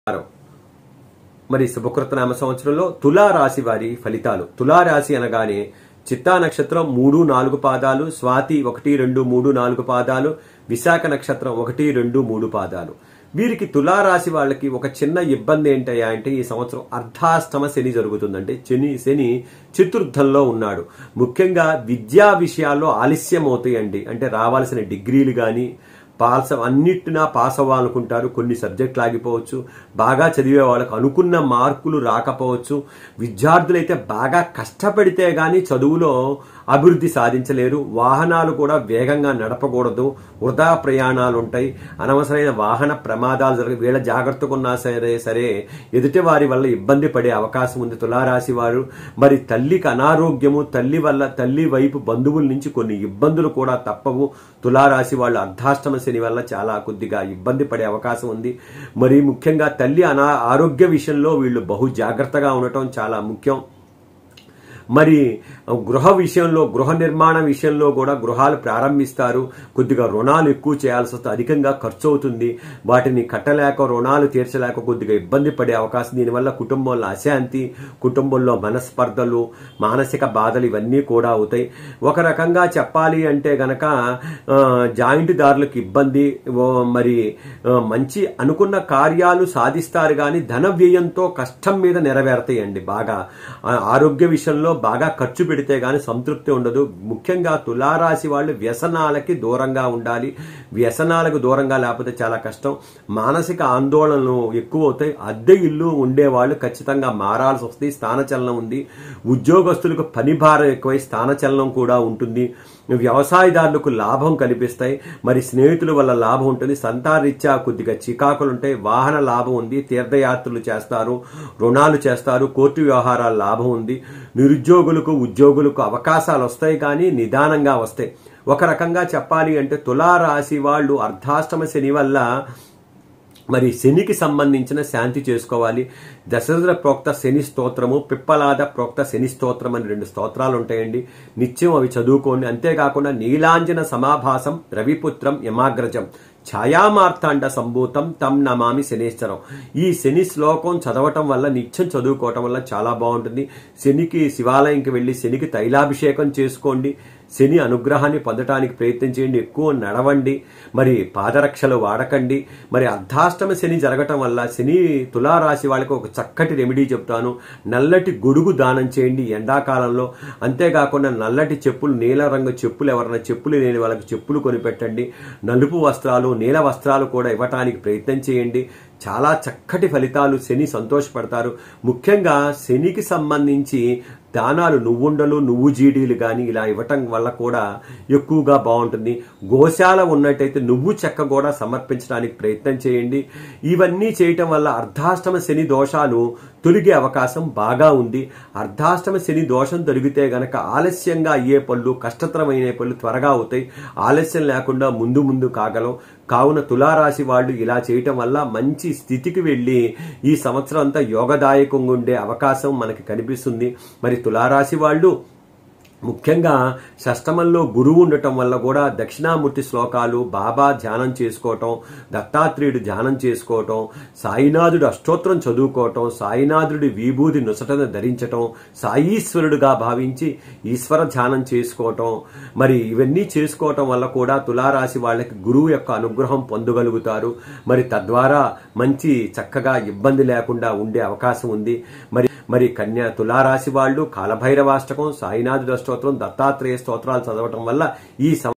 వారం. మరి శుభకృత నామ సంవత్సరంలో తులా రాశి వారి ఫలితాలు తులా రాశి అనగానే చిత్తా నక్షత్రం మూడు నాలుగు పాదాలు స్వాతి ఒకటి రెండు మూడు నాలుగు పాదాలు విశాఖ నక్షత్రం ఒకటి రెండు మూడు పాదాలు వీరికి తులా రాశి వాళ్ళకి ఒక చిన్న ఇబ్బంది ఏంటయ్యా అంటే ఈ సంవత్సరం అర్ధాష్టమ శని జరుగుతుందంటే శని శని చతుర్థంలో ఉన్నాడు ముఖ్యంగా విద్యా విషయాల్లో ఆలస్యం అవుతాయండి అంటే రావాల్సిన డిగ్రీలు కానీ పాస్ అన్నిటినా పాస్ అవ్వాలనుకుంటారు కొన్ని సబ్జెక్టులు ఆగిపోవచ్చు బాగా చదివే వాళ్ళకు అనుకున్న మార్కులు రాకపోవచ్చు విద్యార్థులైతే బాగా కష్టపడితే గానీ చదువులో అభివృద్ధి సాధించలేరు వాహనాలు కూడా వేగంగా నడపకూడదు వృధా ప్రయాణాలు ఉంటాయి అనవసరమైన వాహన ప్రమాదాలు జరగ వీళ్ళ జాగ్రత్తగా ఉన్నా సరే సరే ఎదుటి వారి వల్ల ఇబ్బంది పడే అవకాశం ఉంది తులారాశి వారు మరి తల్లికి అనారోగ్యము తల్లి వల్ల తల్లి వైపు బంధువుల నుంచి కొన్ని ఇబ్బందులు కూడా తప్పవు తులారాశి వాళ్ళు అర్ధాష్టమ శని వల్ల చాలా కొద్దిగా ఇబ్బంది పడే అవకాశం ఉంది మరి ముఖ్యంగా తల్లి అనా ఆరోగ్య విషయంలో వీళ్ళు బహు జాగ్రత్తగా ఉండటం చాలా ముఖ్యం మరి గృహ విషయంలో గృహ నిర్మాణ విషయంలో కూడా గృహాలు ప్రారంభిస్తారు కొద్దిగా రుణాలు ఎక్కువ చేయాల్సి వస్తే అధికంగా ఖర్చు అవుతుంది వాటిని కట్టలేక రుణాలు తీర్చలేక కొద్దిగా ఇబ్బంది పడే అవకాశం దీనివల్ల కుటుంబంలో అశాంతి కుటుంబంలో మనస్పర్ధలు మానసిక బాధలు ఇవన్నీ కూడా అవుతాయి ఒక రకంగా చెప్పాలి అంటే గనక ఆ, జాయింట్ దారులకు ఇబ్బంది ఓ, మరి ఆ, మంచి అనుకున్న కార్యాలు సాధిస్తారు కానీ ధన వ్యయంతో కష్టం మీద నెరవేరుతాయండి బాగా ఆ, ఆరోగ్య విషయంలో బాగా ఖర్చు పెడితే గాని సంతృప్తి ఉండదు ముఖ్యంగా తులారాశి వాళ్ళు వ్యసనాలకి దూరంగా ఉండాలి వ్యసనాలకు దూరంగా లేకపోతే చాలా కష్టం మానసిక ఆందోళనలు ఎక్కువ అవుతాయి అద్దె ఇల్లు ఉండేవాళ్ళు ఖచ్చితంగా మారాల్సి వస్తుంది స్థానచలనం ఉంది ఉద్యోగస్తులకు పని భారం ఎక్కువై స్థానచలనం కూడా ఉంటుంది వ్యవసాయదారులకు లాభం కనిపిస్తాయి మరి స్నేహితుల వల్ల లాభం ఉంటుంది సంతానరీత్యా కొద్దిగా చికాకులు ఉంటాయి వాహన లాభం ఉంది తీర్థయాత్రలు చేస్తారు రుణాలు చేస్తారు కోర్టు వ్యవహారాల లాభం ఉంది నిరుద్యోగులకు ఉద్యోగులకు అవకాశాలు వస్తాయి కానీ నిదానంగా వస్తాయి ఒక రకంగా చెప్పాలి అంటే తులారాశి వాళ్ళు అర్ధాష్టమ శని వల్ల మరి శనికి సంబంధించిన శాంతి చేసుకోవాలి దశరథ ప్రోక్త శని స్తోత్రము పిప్పలాద ప్రోక్త శని స్తోత్రం అని రెండు స్తోత్రాలు ఉంటాయండి నిత్యం అవి చదువుకోండి అంతేకాకుండా నీలాంజన సమాభాసం రవిపుత్రం యమాగ్రజం ఛాయామార్తాండ సంభూతం తం నమామి శనేశ్వరం ఈ శని శ్లోకం చదవటం వల్ల నిత్యం చదువుకోవటం వల్ల చాలా బాగుంటుంది శనికి శివాలయంకి వెళ్ళి శనికి తైలాభిషేకం చేసుకోండి శని అనుగ్రహాన్ని పొందటానికి ప్రయత్నం చేయండి ఎక్కువ నడవండి మరి పాదరక్షలు వాడకండి మరి అర్ధాష్టమ శని జరగటం వల్ల శని తులారాశి వాళ్ళకి ఒక చక్కటి రెమెడీ చెప్తాను నల్లటి గొడుగు దానం చేయండి ఎండాకాలంలో అంతేకాకుండా నల్లటి చెప్పులు నీల రంగు చెప్పులు ఎవరైనా చెప్పులు లేని వాళ్ళకి చెప్పులు కొనిపెట్టండి నలుపు వస్త్రాలు నీల వస్త్రాలు కూడా ఇవ్వటానికి ప్రయత్నం చేయండి చాలా చక్కటి ఫలితాలు శని సంతోషపడతారు ముఖ్యంగా శనికి సంబంధించి దానాలు నువ్వుండలు నువ్వు జీడీలు కానీ ఇలా ఇవ్వటం వల్ల కూడా ఎక్కువగా బాగుంటుంది గోశాల ఉన్నట్టయితే నువ్వు చెక్క కూడా సమర్పించడానికి ప్రయత్నం చేయండి ఇవన్నీ చేయటం వల్ల అర్ధాష్టమ శని దోషాలు తొలగే అవకాశం బాగా ఉంది అర్ధాష్టమ శని దోషం తొలగితే గనక ఆలస్యంగా అయ్యే పళ్ళు కష్టతరమైన పళ్ళు త్వరగా అవుతాయి ఆలస్యం లేకుండా ముందు ముందు కాగలం కావున తులారాశి వాళ్ళు ఇలా చేయటం వల్ల మంచి స్థితికి వెళ్ళి ఈ సంవత్సరం అంతా యోగదాయకంగా ఉండే అవకాశం మనకి కనిపిస్తుంది మరి తులారాశి వాళ్ళు ముఖ్యంగా షష్టమంలో గురువు ఉండటం వల్ల కూడా దక్షిణామూర్తి శ్లోకాలు బాబా ధ్యానం చేసుకోవటం దత్తాత్రేయుడు ధ్యానం చేసుకోవటం సాయినాథుడు అష్టోత్తరం చదువుకోవటం సాయినాథుడి విభూది నుసటను ధరించటం సాయీశ్వరుడుగా భావించి ఈశ్వర ధ్యానం చేసుకోవటం మరి ఇవన్నీ చేసుకోవటం వల్ల కూడా తులారాశి వాళ్ళకి గురువు యొక్క అనుగ్రహం పొందగలుగుతారు మరి తద్వారా మంచి చక్కగా ఇబ్బంది లేకుండా ఉండే అవకాశం ఉంది మరి మరి కన్యా తులారాశి వాళ్ళు కాలభైరవాష్టకం సాయినాథుడు స్తోత్రం దత్తాత్రేయ స్తోత్రాలు చదవటం వల్ల ఈ సం-